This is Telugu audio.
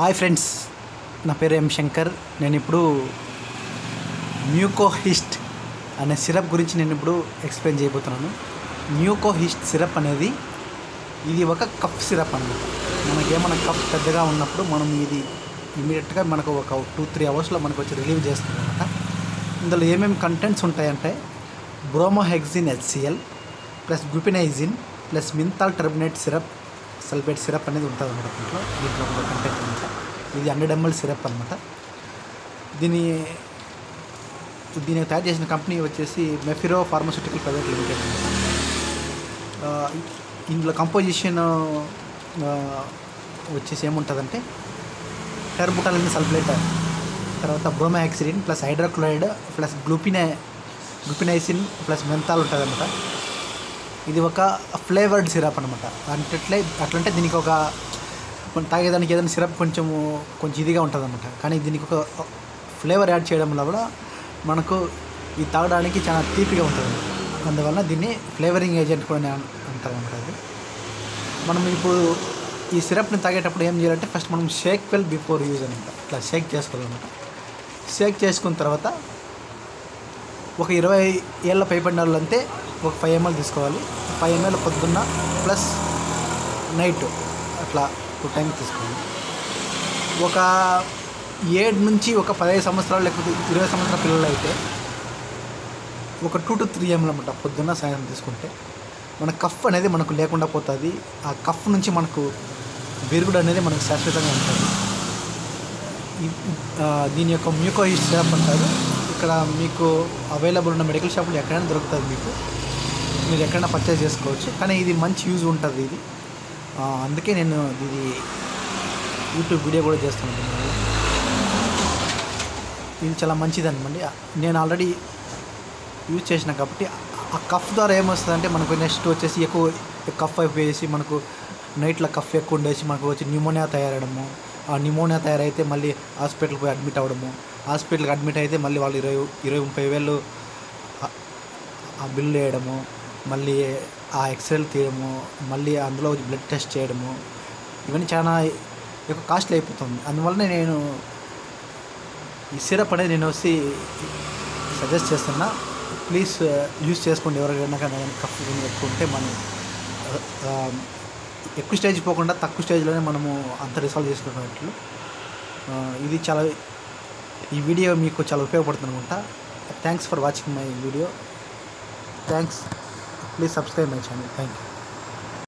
హాయ్ ఫ్రెండ్స్ నా పేరు ఎం శంకర్ నేను ఇప్పుడు మ్యూకోహిస్ట్ అనే సిరప్ గురించి నేను ఇప్పుడు ఎక్స్ప్లెయిన్ చేయబోతున్నాను మ్యూకోహిస్ట్ సిరప్ అనేది ఇది ఒక కఫ్ సిరప్ అన్నమాట మనకేమైనా కఫ్ పెద్దగా ఉన్నప్పుడు మనం ఇది ఇమీడియట్గా మనకు ఒక టూ త్రీ అవర్స్లో మనకు వచ్చి రిలీవ్ చేస్తుంది అనమాట ఇందులో ఏమేమి కంటెంట్స్ ఉంటాయంటే bromhexine HCL plus guaifenesin plus menthol terbutaline syrup sulphate syrup అనేది ఉంటుంది అనమాట దీంట్లో దీంట్లో ఒక కంటెంట్ అనమాట ఇది హండ్రెడ్ ఎంఎల్ సిరప్ అనమాట దీని దీన్ని తయారు చేసిన కంపెనీ వచ్చేసి మెఫిరో ఫార్మాస్యూటికల్ ప్రైవేట్ లిమిటెడ్ అనమాట ఆ, ఇందులో కంపోజిషన్ వచ్చేసి ఏముంటుందంటే టెర్బుటాలిన్ సల్ఫేట్ తర్వాత బ్రోమాక్సిడిన్ ప్లస్ హైడ్రోక్లోరైడ్ ప్లస్ గ్లూపినే గ్లూపినైసిన్ ప్లస్ మెంతాల్ ఉంటుంది అనమాట ఇది ఒక ఫ్లేవర్డ్ సిరప్ అనమాట అంటే అట్లే అట్లంటే దీనికి ఒక మనం తాగేదానికి ఏదైనా సిరప్ కొంచెం కొంచెం ఇదిగా ఉంటుంది అనమాట కానీ దీనికి ఒక ఫ్లేవర్ యాడ్ చేయడం వల్ల కూడా మనకు ఇది తాగడానికి చాలా తీపిగా ఉంటుంది అందువల్ల దీన్ని ఫ్లేవరింగ్ ఏజెంట్ కూడా అని అంటారు అనమాట అది మనం ఇప్పుడు ఈ సిరప్ని తాగేటప్పుడు ఏం చేయాలంటే ఫస్ట్ మనం షేక్ వెల్ బిఫోర్ యూజ్ అనమాట ఇట్లా షేక్ చేసుకోవాలన్నమాట షేక్ చేసుకున్న తర్వాత ఒక ఇరవై ఏళ్ళ పైపడిన వాళ్ళంతే ఒక ఫైవ్ ఎంఎల్ తీసుకోవాలి ఫైవ్ ఎంఎల్ పొద్దున్న ప్లస్ నైట్ అట్లా టూ టైం తీసుకోవాలి ఒక ఏడు నుంచి ఒక పదహైదు సంవత్సరాలు లేకపోతే ఇరవై సంవత్సరాల పిల్లలు అయితే ఒక టూ టు త్రీ ఎంఎల్ అనమాట పొద్దున్న సాయంత్రం తీసుకుంటే మన కఫ్ అనేది మనకు లేకుండా పోతుంది ఆ కఫ్ నుంచి మనకు విరుగుడు అనేది మనకు శాశ్వతంగా ఉంటుంది ఈ- ఆ, దీని యొక్క మ్యూకో సిరప్ అంటారు ఇక్కడ మీకు అవైలబుల్ ఉన్న మెడికల్ షాపులు ఎక్కడైనా దొరుకుతుంది మీకు మీరు ఎక్కడైనా పర్చేస్ చేసుకోవచ్చు కానీ ఇది మంచి యూజ్ ఉంటుంది ఇది ఆ, అందుకే నేను ఇది యూట్యూబ్ వీడియో కూడా చేస్తున్నాను దీనివల్ల. ఇది చాలా మంచిది అనమాట నేను ఆల్రెడీ యూజ్ చేసిన కాబట్టి ఆ కఫ్ ద్వారా ఏమొస్తుందంటే మనకు నెక్స్ట్ వచ్చేసి ఎక్కువ కఫ్ అయిపోయేసి మనకు నైట్లో కఫ్ ఎక్కువ ఉండేసి మనకు వచ్చి న్యూమోనియా తయారడము ఆ న్యూమోనియా తయారైతే మళ్ళీ హాస్పిటల్కి పోయి అడ్మిట్ అవ్వడము హాస్పిటల్కి అడ్మిట్ అయితే మళ్ళీ వాళ్ళు ఇరవై ఇరవై ముప్పై వేలు ఆ- ఆ బిల్లు వేయడము మళ్ళీ ఆ ఎక్స్రేలు తీయడము మళ్ళీ అందులో బ్లడ్ టెస్ట్ చేయడము ఇవన్నీ చాలా ఎక్కువ కాస్ట్లీ అయిపోతుంది అందువల్ల నేను ఈ సిరప్ అనేది నేను వచ్చి సజెస్ట్ చేస్తున్నా ప్లీజ్ యూస్ చేసుకోండి ఎవరికైనా కానీ కఫ్ కానీ ఎక్కువ ఉంటే మనం ఆ, ఎక్కువ స్టేజ్ పోకుండా తక్కువ స్టేజ్లోనే మనము అంత రిసాల్వ్ చేసుకున్నట్లు ఆ, ఇది చాలా ఈ వీడియో మీకు చాలా ఉపయోగపడుతుంది అనుకుంటా thanks for watching my video thanks please subscribe my channel thank you